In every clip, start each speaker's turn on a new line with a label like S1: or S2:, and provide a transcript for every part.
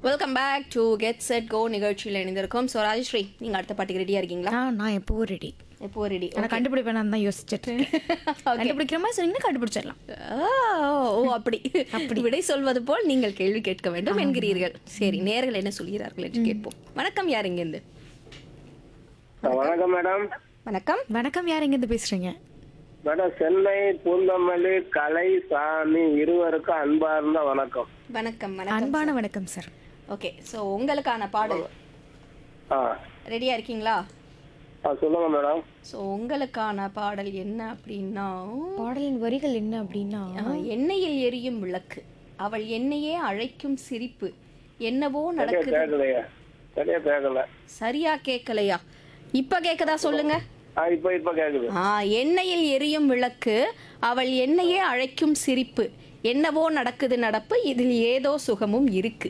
S1: Welcome back to get set go நிகழ்ச்சியில் இணைந்திருக்கோம் so Rajashree நீங்கள் அடுத்த பாட்டுக்கு ரெடியாக இருக்கீங்களா
S2: ஆ நான் எப்போவும் ரெடி
S1: எப்போ ரெடி
S2: நான் கண்டுபிடிப்பேன் தான் யோசிச்சுட்டு இருக்கேன். கண்டுபிடிக்கிற மாதிரி சொன்னீங்கன்னா கண்டுபிடிச்சிடலாம்
S1: ஓ அப்படி அப்படி விடை சொல்வது போல் நீங்கள் கேள்வி கேட்க வேண்டும் என்கிறீர்கள் சரி நேர்கள் என்ன சொல்கிறார்கள் என்று கேட்போம் வணக்கம் யார் இங்கேருந்து
S3: வணக்கம் மேடம்
S1: வணக்கம்
S2: வணக்கம் யார் எங்கேருந்து பேசுறீங்க
S3: மேடம் சென்னை பூந்தமல்லி கலை சாமி இருவருக்கும் அன்பார்ந்த வணக்கம்
S1: வணக்கம் வணக்கம்
S2: அன்பான வணக்கம் சார்
S1: ஓகே ஸோ உங்களுக்கான பாடல்
S3: ஆ
S1: ரெடியாக இருக்கீங்களா
S3: ஆ சொல்லுங்க மேடம்
S1: ஸோ உங்களுக்கான பாடல் என்ன அப்படின்னா
S2: பாடலின் வரிகள் என்ன அப்படின்னா
S1: ஆ, எண்ணெயில் எரியும் விளக்கு அவள் என்னையே அழைக்கும் சிரிப்பு என்னவோ நடக்குது
S3: கேட்கலையா சரியா கேட்கல
S1: சரியா கேட்கலையா இப்ப கேக்குதா சொல்லுங்க
S3: ஆ இப்ப இப்ப கேக்குது
S1: ஆ எண்ணெயில் எரியும் விளக்கு அவள் என்னையே அழைக்கும் சிரிப்பு என்னவோ நடக்குது நடப்பு இதில் ஏதோ சுகமும் இருக்கு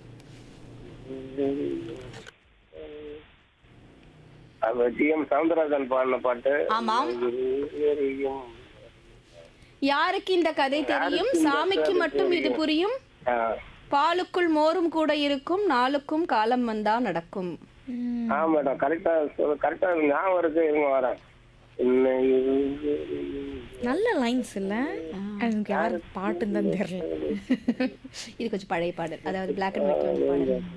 S3: அது டி எம் சவுந்தரராஜன் பாடின பாட்டு
S1: ஆமாம்
S3: எரியும்.
S1: யாருக்கு இந்த கதை தெரியும் சாமிக்கு மட்டும் இது புரியும்
S3: ஆ.
S1: பாலுக்குள் மோரும் கூட இருக்கும் நாளுக்கும் காலம் வந்தா நடக்கும்
S3: ஆ மேடம் கரெக்டா கரெக்டா ஞாபகம் இருக்கு இருங்க வரேன் இன்னை எரியும்.
S2: நல்ல லைன்ஸ் இல்ல எனக்கு யார் பாட்டுன்னு தான் தெரியல
S1: இது கொஞ்சம் பழைய பாடல் அதாவது பிளாக் அண்ட் ஒயிட்ல வந்து பாடல்